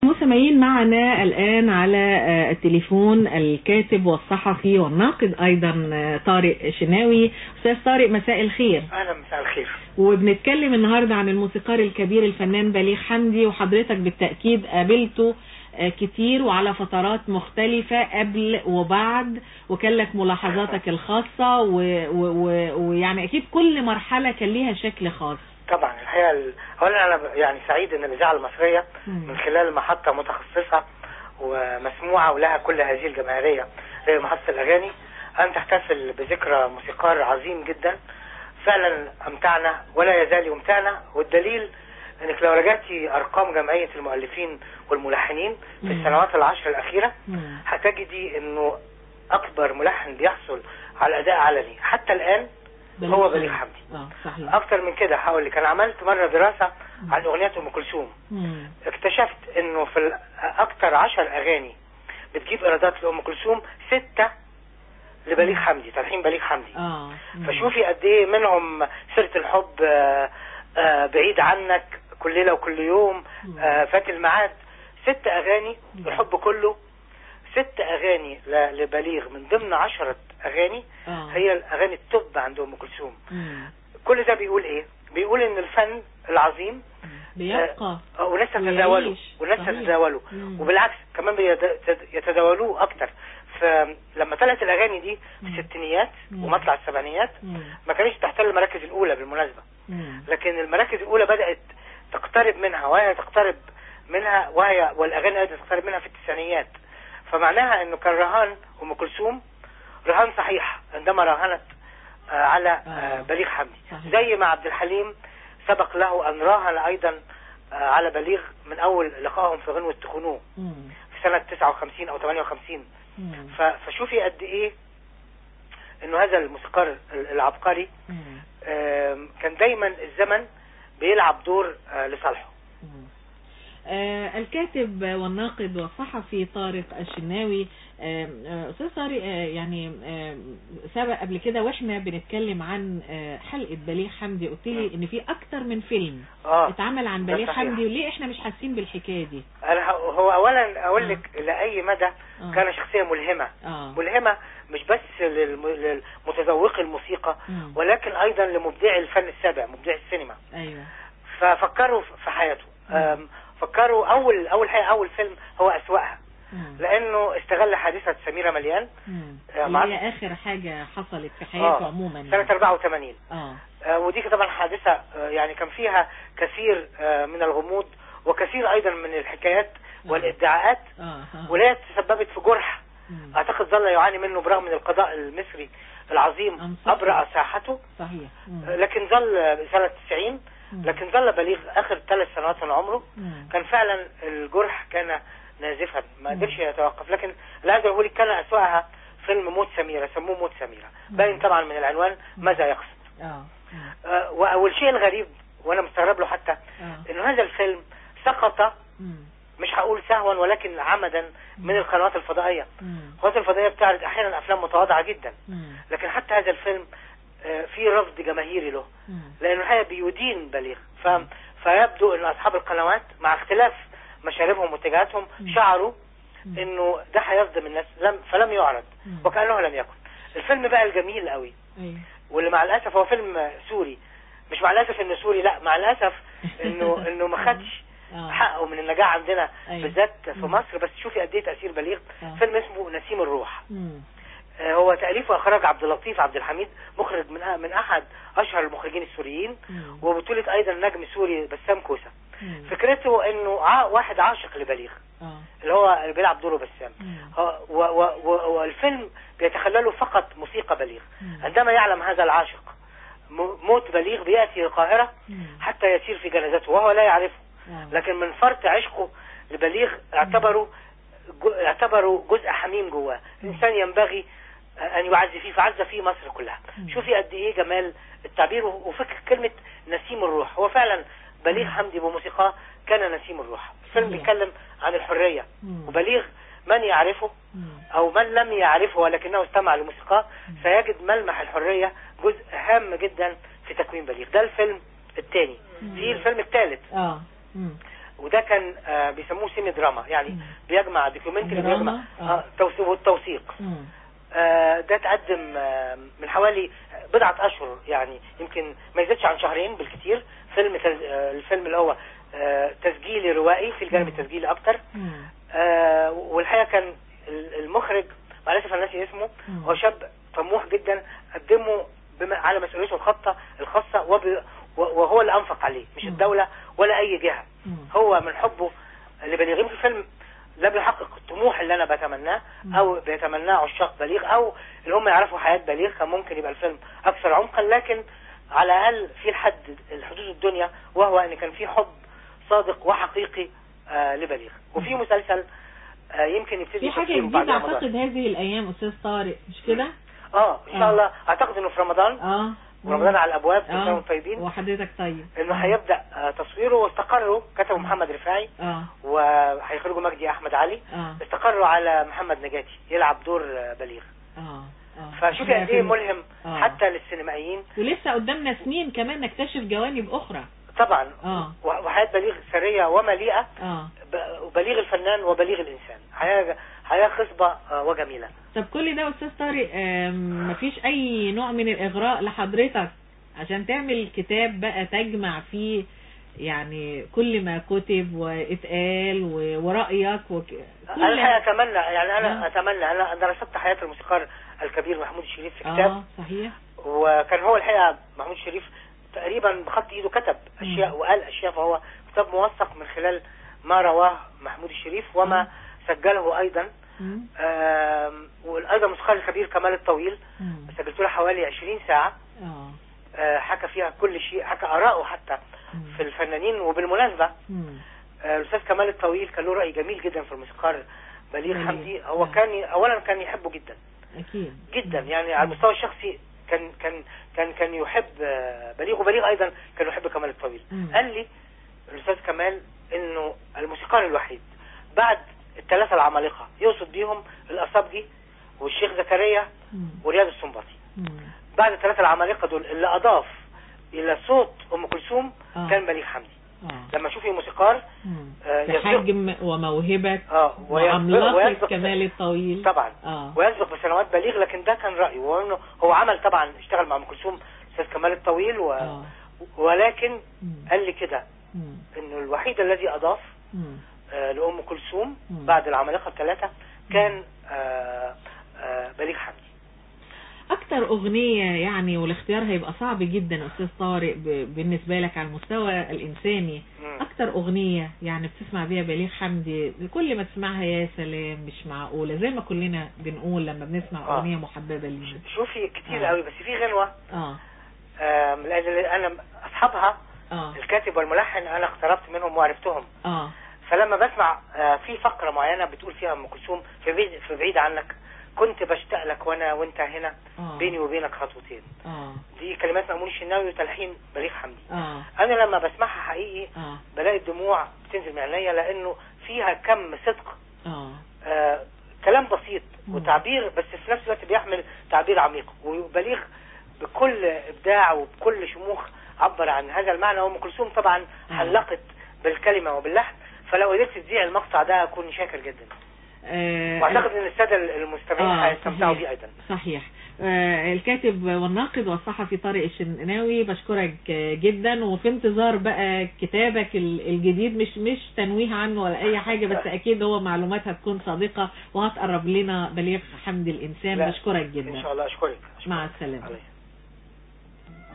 مستمعين معنا الآن على آه، التليفون الكاتب والصحفي والناقد أيضا آه، طارق شناوي أستاذ طارق مساء الخير اهلا مساء الخير وبنتكلم النهاردة عن الموسيقار الكبير الفنان بليغ حمدي وحضرتك بالتأكيد قابلته آه، كتير وعلى فترات مختلفة قبل وبعد وكان لك ملاحظاتك الخاصة و- و- و- ويعني أكيد كل مرحلة كان ليها شكل خاص طبعا الحقيقه ال- اولا انا ب- يعني سعيد ان الاذاعه المصريه من خلال محطه متخصصه ومسموعه ولها كل هذه الجماهيريه هي محطه الاغاني ان تحتفل بذكرى موسيقار عظيم جدا فعلا امتعنا ولا يزال يمتعنا والدليل انك لو رجعتي ارقام جمعيه المؤلفين والملحنين في مم. السنوات العشر الاخيره مم. هتجدي انه اكبر ملحن بيحصل على اداء علني حتى الان هو بليغ حمدي اه صحيح اكتر من كده هقول لك انا عملت مره دراسه عن اغنيات ام كلثوم مم. اكتشفت انه في ال- اكتر عشر اغاني بتجيب ايرادات لام كلثوم ستة لبليغ حمدي تلحين بليغ حمدي اه مم. فشوفي قد ايه منهم سيرة الحب آه، آه، بعيد عنك كل ليلة وكل يوم آه، فات الميعاد ست اغاني الحب كله ست اغاني ل- لبليغ من ضمن عشرة اغاني آه. هي الاغاني التوب عند ام كلثوم مم. كل ده بيقول ايه بيقول ان الفن العظيم بيبقى آه، وناس ويعيش. تتداوله وناس صحيح. تتداوله مم. وبالعكس كمان بيت- يتداولوه اكتر فلما طلعت الاغاني دي في مم. الستينيات مم. ومطلع السبعينيات مم. ما كانتش تحتل المراكز الاولى بالمناسبه مم. لكن المراكز الاولى بدات تقترب منها وهي تقترب منها وهي والاغاني ايضا تقترب منها في التسعينيات فمعناها انه كان رهان ام كلثوم رهان صحيح عندما راهنت آه، على آه، آه. بليغ حمدي صحيح. زي ما عبد الحليم سبق له ان راهن ايضا آه، على بليغ من اول لقائهم في غنوة تخنوه مم. في سنة 59 او 58 مم. ف- فشوفي قد ايه انه هذا الموسيقار ال- العبقري مم. آم، كان دايما الزمن بيلعب دور آه، لصالحه مم. آه، الكاتب والناقد والصحفي طارق الشناوي آه، آه، استاذ طارق آه، يعني آه، سبق قبل كده واحنا بنتكلم عن آه، حلقه بليغ حمدي قلت لي ان في اكتر من فيلم اه اتعمل عن ده بليغ صحيح. حمدي وليه احنا مش حاسين بالحكايه دي انا ه- هو اولا اقول آه. لك لاي مدى آه. كان شخصيه ملهمه اه ملهمه مش بس للم- للمتذوقي الموسيقى مم. ولكن ايضا لمبدعي الفن السابع مبدعي السينما ايوه ففكروا في حياته آم، فكروا اول اول حاجه اول فيلم هو اسواقها مم. لانه استغل حادثه سميره مليان مم. آه، اللي مع- هي اخر حاجه حصلت في حياته آه، عموما سنه يعني. 84 اه آه، ودي طبعا حادثه آه، يعني كان فيها كثير آه، من الغموض وكثير ايضا من الحكايات والادعاءات اه اه ولا تسببت في جرح مم. اعتقد ظل يعاني منه برغم من القضاء المصري العظيم أنصفه. ابرأ ساحته صحيح مم. آه، لكن ظل سنه 90 مم. لكن ظل بليغ اخر ثلاث سنوات من عمره مم. كان فعلا الجرح كان نازفا ما مم. قدرش يتوقف لكن اللي عايز اقول لك كان اسوأها فيلم موت سميرة سموه موت سميرة مم. باين طبعا من العنوان ماذا يقصد اه مم. آه، و- والشيء الغريب وانا مستغرب له حتى اه انه هذا الفيلم سقط مم. مش هقول سهوا ولكن عمدا من القنوات الفضائية مم. القنوات الفضائية بتعرض احيانا افلام متواضعة جدا مم. لكن حتى هذا الفيلم آه، في رفض جماهيري له مم. لانه الحقيقه بيدين بليغ ف... فيبدو ان اصحاب القنوات مع اختلاف مشاربهم واتجاهاتهم مم. شعروا مم. انه ده هيصدم الناس لم فلم يعرض مم. وكانه لم يكن الفيلم بقى الجميل قوي ايوه واللي مع الاسف هو فيلم سوري مش مع الاسف انه سوري لا مع الاسف انه انه ما خدش آه. حقه من النجاح عندنا أيوة. بالذات في مم. مصر بس شوفي قد ايه تاثير بليغ آه. فيلم اسمه نسيم الروح مم. آه، هو تاليف واخراج عبد اللطيف عبد الحميد مخرج من من احد اشهر المخرجين السوريين مم. وبطولة ايضا نجم سوري بسام كوسة مم. فكرته انه ع- واحد عاشق لبليغ اه اللي هو اللي بيلعب دوره بسام مم. هو- و- و- و- والفيلم بيتخلله فقط موسيقى بليغ مم. عندما يعلم هذا العاشق م- موت بليغ بيأتي القاهرة مم. حتى يسير في جنازته وهو لا يعرفه آه. لكن من فرط عشقه لبليغ اعتبره جو- اعتبره جزء حميم جواه انسان ينبغي ان يعز فيه فعز فيه مصر كلها مم. شوفي قد ايه جمال التعبير وفكر كلمة نسيم الروح هو فعلا بليغ مم. حمدي بموسيقاه كان نسيم الروح الفيلم صحيح. بيتكلم عن الحرية مم. وبليغ من يعرفه مم. او من لم يعرفه ولكنه استمع لموسيقاه مم. سيجد ملمح الحرية جزء هام جدا في تكوين بليغ ده الفيلم الثاني مم. في الفيلم الثالث اه مم. وده كان آه، بيسموه سيمي دراما يعني مم. بيجمع دوكيومنتري دراما، بيجمع آه. آه، توثيق والتوثيق مم. آه، ده تقدم آه، من حوالي بضعة أشهر يعني يمكن ما يزيدش عن شهرين بالكثير فيلم تز... آه، الفيلم اللي هو آه، تسجيلي روائي في الجانب مم. التسجيلي أكتر مم. آه، والحقيقة كان ال- المخرج مع الأسف أنا ناسي اسمه مم. هو شاب طموح جدا قدمه بما على مسؤوليته الخاصة الخاصة وب... و- وهو اللي أنفق عليه مش مم. الدولة ولا أي جهة مم. هو من حبه لبليغين في الفيلم لم يحقق الطموح اللي انا بتمناه مم. او بيتمناه عشاق بليغ او اللي هم يعرفوا حياة بليغ كان ممكن يبقى الفيلم اكثر عمقا لكن على الاقل في الحد الحدود الدنيا وهو ان كان في حب صادق وحقيقي آه لبليغ وفي مم. مسلسل آه يمكن يبتدي في حاجة تصويره بعد جديدة رمضان. اعتقد هذه الايام استاذ طارق مش كده اه ان آه. شاء الله اعتقد انه في رمضان اه ورمضان على الابواب كل سنه اه وانتم طيبين وحضرتك طيب انه هيبدا آه تصويره واستقروا كتبه محمد رفاعي اه وهيخرجوا مجدي احمد علي اه استقروا على محمد نجاتي يلعب دور آه، بليغ اه اه فشوفي قد ايه فيلم- ملهم آه. حتى للسينمائيين ولسه قدامنا سنين كمان نكتشف جوانب اخرى طبعا اه و- وحياة بليغ سرية ومليئة اه ب- بليغ الفنان وبليغ الإنسان حياة حياة خصبة آه، وجميلة طب كل ده استاذ طارق آم، مفيش اي نوع من الاغراء لحضرتك عشان تعمل كتاب بقى تجمع فيه يعني كل ما كتب واتقال و- ورأيك وك... أنا الحقيقة أتمنى يعني أنا آه. أتمنى أنا درست حياة الموسيقار الكبير محمود الشريف في كتاب اه صحيح وكان هو الحقيقة محمود الشريف تقريبا بخط إيده كتب أشياء مم. وقال أشياء فهو كتاب موثق من خلال ما رواه محمود الشريف وما مم. سجله أيضا مم. آم، وايضا الموسيقار الكبير كمال الطويل مم. سجلت له حوالي 20 ساعة اه آه، حكى فيها كل شيء حكى آراءه حتى مم. في الفنانين وبالمناسبة مم. آه، الأستاذ كمال الطويل كان له رأي جميل جدا في الموسيقار بليغ بليغ. حمدي هو نعم. كان أولا كان يحبه جدا اكيد جدا مم. يعني على مم. المستوى الشخصي كان كان كان كان يحب آه، بليغ وبليغ أيضا كان يحب كمال الطويل مم. قال لي الأستاذ كمال إنه الموسيقار الوحيد بعد الثلاثة العمالقة يقصد بيهم الأصابجي والشيخ زكريا مم. ورياض السنباطي مم. بعد الثلاثة العمالقة دول اللي أضاف إلى صوت أم كلثوم آه. كان بليغ حمدي اه لما شوفي موسيقار مم. آه، يسبق- بحجم وموهبة اه ويسبق- وعملاقة ويسبق كمال الطويل طبعا اه ويسبق بسنوات بليغ لكن ده كان رأيه وانه هو عمل طبعا اشتغل مع ام كلثوم استاذ كمال الطويل و... اه ولكن مم. قال لي كده مم. انه الوحيد الذي اضاف مم. آه لام كلثوم مم. بعد العمالقه الثلاثه كان آه آه بليغ حمدي اكتر اغنية يعني والاختيار هيبقى صعب جدا استاذ طارق ب- بالنسبة لك على المستوى الانساني مم. اكتر اغنية يعني بتسمع بيها بليغ حمدي كل ما تسمعها يا سلام مش معقولة زي ما كلنا بنقول لما بنسمع آه. اغنية محببة لينا شوفي كتير آه. قوي بس في غنوه اه آه لان انا اصحابها اه الكاتب والملحن انا اقتربت منهم وعرفتهم اه فلما بسمع آه، في فقرة معينة بتقول فيها ام كلثوم في بعيد في بعيد عنك كنت بشتاق لك وانا وانت هنا اه بيني وبينك خطوتين اه دي كلمات مأمون الشناوي وتلحين بليغ حمدي اه انا لما بسمعها حقيقي اه بلاقي الدموع بتنزل من عينيا لانه فيها كم صدق اه آه كلام بسيط مم. وتعبير بس في نفس الوقت بيحمل تعبير عميق وبليغ بكل ابداع وبكل شموخ عبر عن هذا المعنى وام كلثوم طبعا آه. حلقت بالكلمه وباللحن فلو قدرت تذيع المقطع ده اكون شاكر جدا آه، واعتقد ان الساده المستمعين آه، هيستمتعوا صحيح. بيه ايضا صحيح آه، الكاتب والناقد والصحفي طارق الشناوي بشكرك آه، جدا وفي انتظار بقى كتابك ال- الجديد مش مش تنويه عنه ولا اي حاجة بس اكيد هو معلومات هتكون صادقة وهتقرب لنا بليغ حمد الانسان لا، بشكرك ان جدا شاء الله اشكرك, أشكرك. مع السلامة عليك.